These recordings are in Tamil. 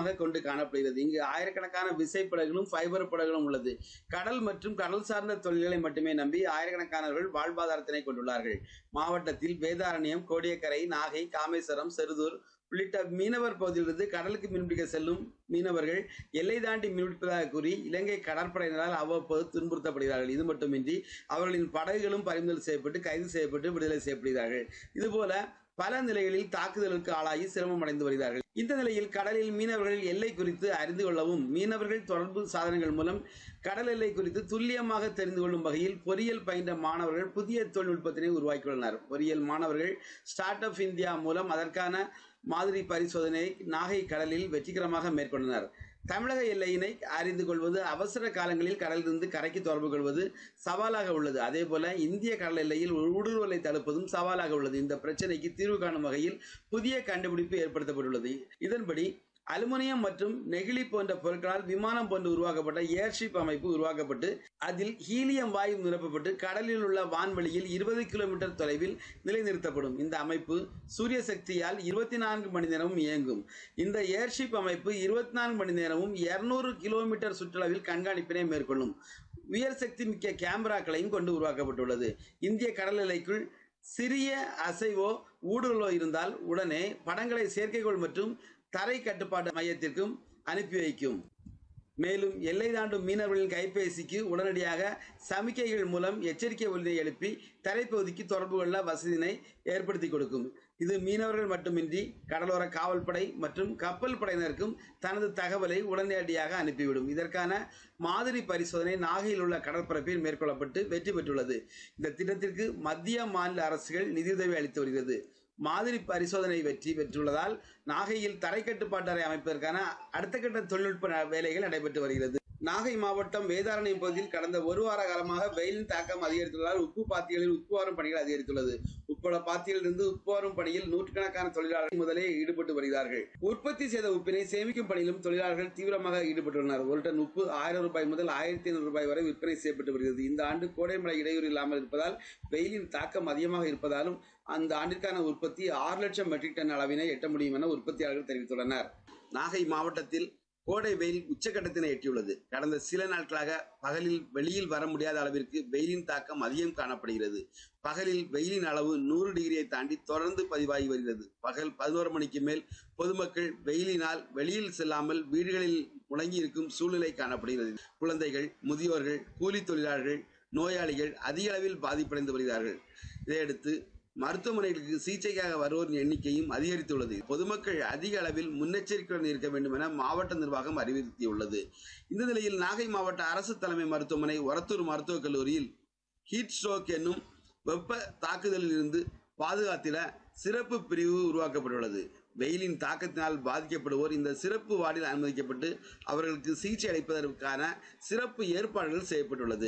மையமாக கொண்டு காணப்படுகிறது இங்கு ஆயிரக்கணக்கான விசைப்படகுகளும் ஃபைபர் படகுகளும் உள்ளது கடல் மற்றும் கடல் சார்ந்த தொழில்களை மட்டுமே நம்பி ஆயிரக்கணக்கானவர்கள் வாழ்வாதாரத்தினை கொண்டுள்ளார்கள் மாவட்டத்தில் வேதாரண்யம் கோடியக்கரை நாகை காமேஸ்வரம் செருதூர் உள்ளிட்ட மீனவர் பகுதியிலிருந்து கடலுக்கு மீன்பிடிக்க செல்லும் மீனவர்கள் எல்லை தாண்டி மீன்பிடிப்பதாக கூறி இலங்கை கடற்படையினரால் அவ்வப்போது துன்புறுத்தப்படுகிறார்கள் இது மட்டுமின்றி அவர்களின் படகுகளும் பறிமுதல் செய்யப்பட்டு கைது செய்யப்பட்டு விடுதலை செய்யப்படுகிறார்கள் இதுபோல பல நிலைகளில் தாக்குதலுக்கு ஆளாகி சிரமம் அடைந்து வருகிறார்கள் இந்த நிலையில் கடலில் மீனவர்கள் எல்லை குறித்து அறிந்து கொள்ளவும் மீனவர்கள் தொடர்பு சாதனங்கள் மூலம் கடல் எல்லை குறித்து துல்லியமாக தெரிந்து கொள்ளும் வகையில் பொறியியல் பயின்ற மாணவர்கள் புதிய தொழில்நுட்பத்தினை உருவாக்கியுள்ளனர் பொறியியல் மாணவர்கள் ஸ்டார்ட் அப் இந்தியா மூலம் அதற்கான மாதிரி பரிசோதனை நாகை கடலில் வெற்றிகரமாக மேற்கொண்டனர் தமிழக எல்லையினை அறிந்து கொள்வது அவசர காலங்களில் கடலிலிருந்து கரைக்கு தொடர்பு கொள்வது சவாலாக உள்ளது அதே போல இந்திய கடல் எல்லையில் ஊடுருவலை தடுப்பதும் சவாலாக உள்ளது இந்த பிரச்சனைக்கு தீர்வு காணும் வகையில் புதிய கண்டுபிடிப்பு ஏற்படுத்தப்பட்டுள்ளது இதன்படி அலுமினியம் மற்றும் நெகிழி போன்ற பொருட்களால் விமானம் போன்று உருவாக்கப்பட்ட ஏர்ஷிப் அமைப்பு உருவாக்கப்பட்டு அதில் ஹீலியம் வாயு நிரப்பப்பட்டு கடலில் உள்ள வான்வெளியில் இருபது கிலோமீட்டர் தொலைவில் நிலைநிறுத்தப்படும் இந்த அமைப்பு சூரிய சக்தியால் இருபத்தி நான்கு மணி நேரமும் இயங்கும் இந்த ஏர்ஷிப் அமைப்பு இருபத்தி நான்கு மணி நேரமும் இருநூறு கிலோமீட்டர் சுற்றளவில் கண்காணிப்பினை மேற்கொள்ளும் உயர் சக்தி மிக்க கேமராக்களையும் கொண்டு உருவாக்கப்பட்டுள்ளது இந்திய கடல் எல்லைக்குள் சிறிய அசைவோ ஊடுருவலோ இருந்தால் உடனே படங்களை செயற்கைக்கோள் மற்றும் தரை கட்டுப்பாட்டு மையத்திற்கும் அனுப்பி வைக்கும் மேலும் எல்லை தாண்டும் மீனவர்களின் கைபேசிக்கு உடனடியாக சமிக்கைகள் மூலம் எச்சரிக்கை ஒலியை எழுப்பி தரைப்பகுதிக்கு தொடர்பு கொள்ள வசதியினை ஏற்படுத்தி கொடுக்கும் இது மீனவர்கள் மட்டுமின்றி கடலோர காவல்படை மற்றும் கப்பல் படையினருக்கும் தனது தகவலை உடனடியாக அனுப்பிவிடும் இதற்கான மாதிரி பரிசோதனை நாகையில் உள்ள கடற்பரப்பில் மேற்கொள்ளப்பட்டு வெற்றி பெற்றுள்ளது இந்த திட்டத்திற்கு மத்திய மாநில அரசுகள் நிதியுதவி அளித்து வருகிறது மாதிரி பரிசோதனை வெற்றி பெற்றுள்ளதால் நாகையில் தரை கட்டுப்பாட்டு அறை அமைப்பதற்கான அடுத்த கட்ட தொழில்நுட்ப வேலைகள் நடைபெற்று வருகிறது நாகை மாவட்டம் வேதாரண்யம் பகுதியில் கடந்த ஒரு வார காலமாக வெயிலின் தாக்கம் அதிகரித்துள்ளதால் உப்பு பாத்திகளில் உப்பு வாரும் பணிகள் அதிகரித்துள்ளது உப்பள பாத்தியிலிருந்து உப்பு வாரும் பணியில் நூற்றுக்கணக்கான தொழிலாளர்கள் முதலே ஈடுபட்டு வருகிறார்கள் உற்பத்தி செய்த உப்பினை சேமிக்கும் பணியிலும் தொழிலாளர்கள் தீவிரமாக ஈடுபட்டுள்ளனர் ஒரு டன் உப்பு ஆயிரம் ரூபாய் முதல் ஆயிரத்தி ஐநூறு ரூபாய் வரை விற்பனை செய்யப்பட்டு வருகிறது இந்த ஆண்டு கோடை மழை இடையூறு இல்லாமல் இருப்பதால் வெயிலின் தாக்கம் அதிகமாக இருப்பதாலும் அந்த ஆண்டிற்கான உற்பத்தி ஆறு லட்சம் மெட்ரிக் டன் அளவினை எட்ட முடியும் என உற்பத்தியாளர்கள் தெரிவித்துள்ளனர் நாகை மாவட்டத்தில் கோடை வெயில் உச்சக்கட்டத்தினை எட்டியுள்ளது கடந்த சில நாட்களாக பகலில் வெளியில் வர முடியாத அளவிற்கு வெயிலின் தாக்கம் அதிகம் காணப்படுகிறது பகலில் வெயிலின் அளவு நூறு டிகிரியை தாண்டி தொடர்ந்து பதிவாகி வருகிறது பகல் பதினோரு மணிக்கு மேல் பொதுமக்கள் வெயிலினால் வெளியில் செல்லாமல் வீடுகளில் முடங்கி இருக்கும் சூழ்நிலை காணப்படுகிறது குழந்தைகள் முதியோர்கள் கூலி தொழிலாளர்கள் நோயாளிகள் அதிக அளவில் பாதிப்படைந்து வருகிறார்கள் இதையடுத்து மருத்துவமனைகளுக்கு சிகிச்சைக்காக வருவோரின் எண்ணிக்கையும் அதிகரித்துள்ளது பொதுமக்கள் அதிக அளவில் முன்னெச்சரிக்கையுடன் இருக்க வேண்டும் என மாவட்ட நிர்வாகம் அறிவுறுத்தியுள்ளது இந்த நிலையில் நாகை மாவட்ட அரசு தலைமை மருத்துவமனை ஒரத்தூர் மருத்துவக் கல்லூரியில் ஹீட் ஸ்ட்ரோக் என்னும் வெப்ப தாக்குதலில் இருந்து பாதுகாத்திட சிறப்பு பிரிவு உருவாக்கப்பட்டுள்ளது வெயிலின் தாக்கத்தினால் பாதிக்கப்படுவோர் இந்த சிறப்பு வார்டில் அனுமதிக்கப்பட்டு அவர்களுக்கு சிகிச்சை அளிப்பதற்கான சிறப்பு ஏற்பாடுகள் செய்யப்பட்டுள்ளது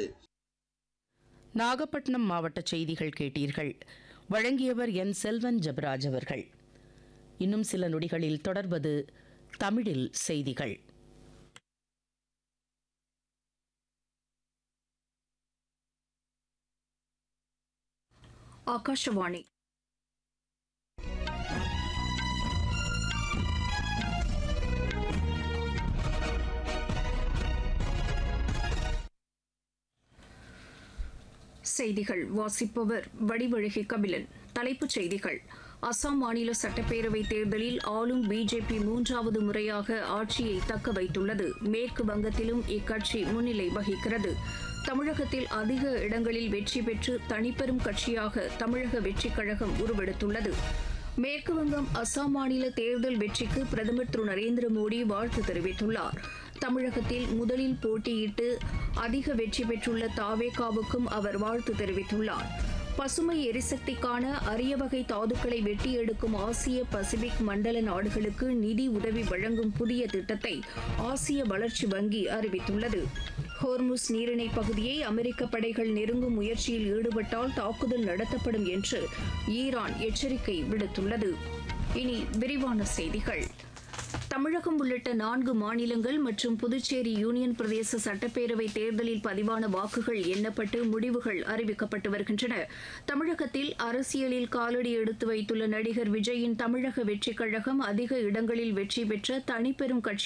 நாகப்பட்டினம் மாவட்ட செய்திகள் கேட்டீர்கள் வழங்கியவர் என் செல்வன் ஜபராஜ் அவர்கள் இன்னும் சில நொடிகளில் தொடர்வது தமிழில் செய்திகள் ಆಕಾಶವಾಣಿ செய்திகள் வாசிப்பவர் வடிவழகி கபிலன் தலைப்புச் செய்திகள் அசாம் மாநில சட்டப்பேரவை தேர்தலில் ஆளும் பிஜேபி மூன்றாவது முறையாக ஆட்சியை தக்க வைத்துள்ளது மேற்கு வங்கத்திலும் இக்கட்சி முன்னிலை வகிக்கிறது தமிழகத்தில் அதிக இடங்களில் வெற்றி பெற்று தனிப்பெரும் கட்சியாக தமிழக வெற்றிக் கழகம் உருவெடுத்துள்ளது மேற்கு வங்கம் அசாம் மாநில தேர்தல் வெற்றிக்கு பிரதமர் திரு நரேந்திர மோடி வாழ்த்து தெரிவித்துள்ளார் தமிழகத்தில் முதலில் போட்டியிட்டு அதிக வெற்றி பெற்றுள்ள தாவேகாவுக்கும் அவர் வாழ்த்து தெரிவித்துள்ளார் பசுமை எரிசக்திக்கான அரிய வகை தாதுக்களை வெட்டி எடுக்கும் ஆசிய பசிபிக் மண்டல நாடுகளுக்கு நிதி உதவி வழங்கும் புதிய திட்டத்தை ஆசிய வளர்ச்சி வங்கி அறிவித்துள்ளது ஹோர்முஸ் நீரிணை பகுதியை அமெரிக்க படைகள் நெருங்கும் முயற்சியில் ஈடுபட்டால் தாக்குதல் நடத்தப்படும் என்று ஈரான் எச்சரிக்கை விடுத்துள்ளது இனி விரிவான செய்திகள் தமிழகம் உள்ளிட்ட நான்கு மாநிலங்கள் மற்றும் புதுச்சேரி யூனியன் பிரதேச சட்டப்பேரவை தேர்தலில் பதிவான வாக்குகள் எண்ணப்பட்டு முடிவுகள் அறிவிக்கப்பட்டு வருகின்றன தமிழகத்தில் அரசியலில் காலடி எடுத்து வைத்துள்ள நடிகர் விஜயின் தமிழக வெற்றிக் கழகம் அதிக இடங்களில் வெற்றி பெற்ற தனிப்பெரும் கட்சி